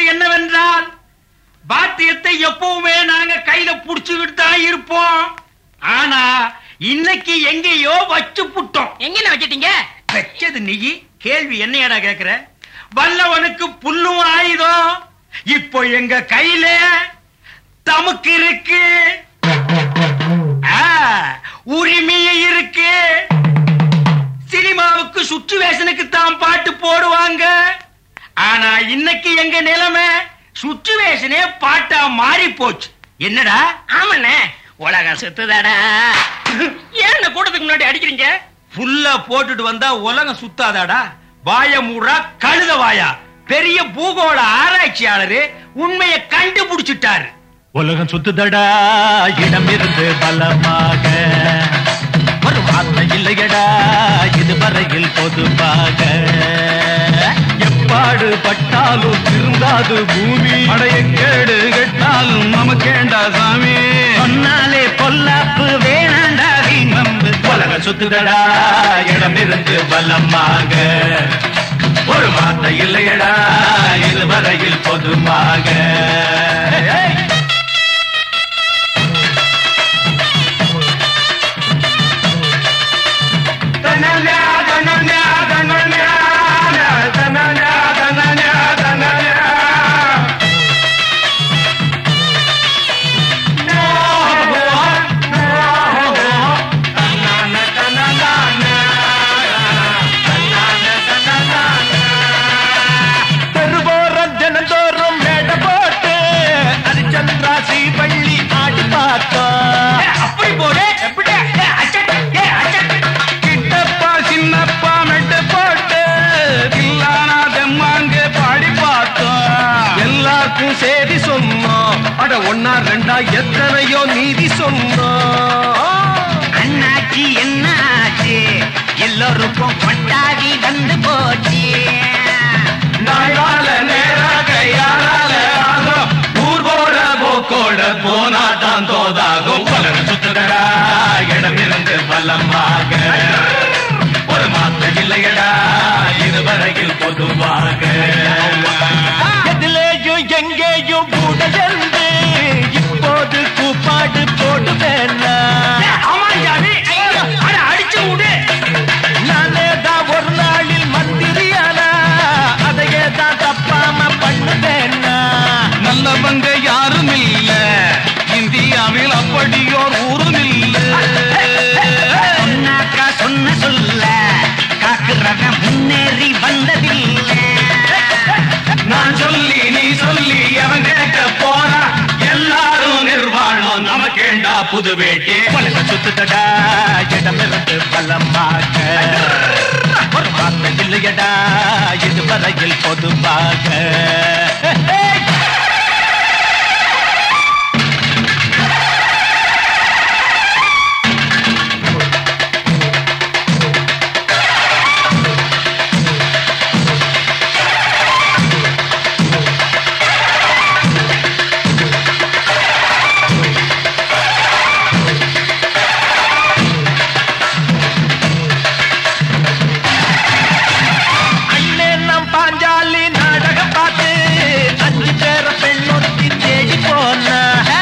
என்னவென்றால் பாத்தியத்தை எப்பவுமே நாங்க கையில புடிச்சுக்கிட்டு தான் இருப்போம் ஆனா இன்னைக்கு எங்கேயோ வச்சு புட்டோம் எங்க வச்சிட்டீங்க வச்சது நீ கேள்வி என்னையடா கேக்குற வல்லவனுக்கு புல்லும் ஆயுதம் இப்போ எங்க கையில தமக்கு இருக்கு ஆ, உரிமையும் இருக்கு சினிமாவுக்கு சுச்சுவேஷனுக்கு தான் பாட்டு போடுவாங்க ஆனா இன்னைக்கு எங்க நிலைமை சுச்சுவேஷனே பாட்டா மாறி போச்சு என்னடா ஆமாண்ணே உலகம் சுத்துதாடா ஏன் கூட்டத்துக்கு முன்னாடி அடிக்கிறீங்க புல்ல போட்டுட்டு வந்தா உலகம் சுத்தாதாடா வாய மூடா கழுத வாயா பெரிய பூகோள ஆராய்ச்சியாளரு உண்மையை கண்டுபிடிச்சிட்டாரு உலகம் சுத்துதடா இடம் இருந்து பலமாக ஒரு வார்த்தை இல்லையடா இதுவரையில் பொதுவாக எப்பாடு பட்டாலும் திருந்தாது பூமி அடைய கேடு கெட்டாலும் நமக்கேண்டா சாமி சொன்னாலே பொல்லாப்பு வேணாண்டா நம்பு உலகம் சுத்துதடா இடம் இருந்து பலமாக ஒரு வார்த்தை இல்லையடா இதுவரையில் பொதுவாக ஏய்! தெருவோரம் தினந்தோறும் மேடை போட்டு அரிச்சந்திராசி பள்ளி ஆடி பார்த்தோம் அப்படி போடு எப்படி ஏ, அச்சட், ஏ, அச்சட். கிட்டப்பா சின்னப்பா மெட்டு போட்டு தில்லானா தெம்மாங்க பாடி பார்த்தோம் எல்லாருக்கும் சேதி சொன்னோம் அட ஒன்னா ரெண்டா எத்தனையோ நீதி சொன்னோம் அண்ணாச்சி என்ன ஆச்சு எல்லோருக்கும் கொட்டாவி வந்து போச்சு நாளால நேராக யாரால ஆகும் ஊர்வோட போக்கோட போனாதான் தோதாகும் பலன சுத்துதடா இடமிருந்து பலமாக ஒரு மாத்த இல்லையடா இதுவரையில் பொதுவாக எதிலேயும் எங்கேயும் கூட இருந்து இப்போது கூப்பாடு போட்டு வேணா ஏ, ஆமா ஜாமி ஐயோ, அட, அடிச்சு விடு நானே தான் ஒரு நாளில் மந்திரியானா அதையே தான் தப்பாம பண்ணுவேன்னா நல்லவங்க யாரும் இல்ல இந்தியாவில் அப்படியோர் ஊரும் இல்ல சொன்னாக்கா சொன்ன சொல்ல காக்குறவன் முன்னேறி வந்ததில்லை நான் சொல்லி நீ சொல்லி அவன் கேட்க போனா எல்லாரும் நிர்வாணம் நமக்கேண்டா புது வேட்டி பலக சுத்துதடா இடமிருந்து பலமாக ஒரு வார்த்தை இல்லையடா இதுவரையில் பொதுவாக அண்ணே நம் பாஞ்சாலி நாடகம் பார்த்து அஞ்சு பேர பெண்ணொத்தி தேடி போனா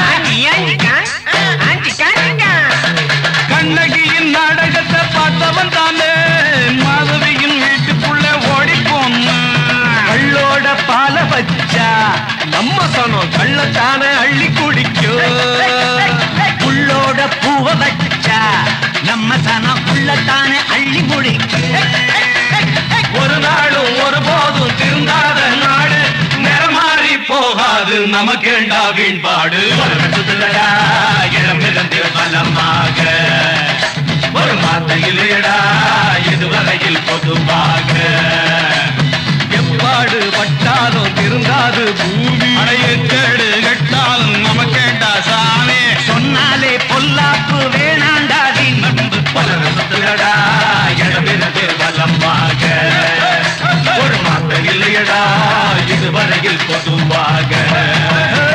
கண்ணகியின் நாடகத்தை பார்த்தவன் தானே மாதவியின் வீட்டுக்குள்ள ஓடி கள்ளோட பால வச்சா நம்ம சனம் கள்ளத்தானே அள்ளி குடிக்கும் புள்ளோட பூவ வச்சா நம்ம சனம் உள்ளத்தானே அள்ளி முடிக்கும் ஒரு நாளும் ஒரு போதும் திருந்தாத நாடு நிறமாறி போகாது நமக்கேண்டா வீண்பாடு சுத்துலடா இடமிருந்து பலமாக ஒரு வார்த்தை இல்லையடா இதுவரையில் பொதுவாக எப்பாடு பட்டாலும் திருந்தாது பூமி அடைய கேடு கட்டாலும் நமக்கேண்டா சாமி சொன்னாலே பொல்லாப்பு வேணாண்டாதி நம்பு பலர சுத்துலடா இடமிருந்து பலமாக ஒரு மாத்த இல்லையடா இதுவரையில் பொதுவாக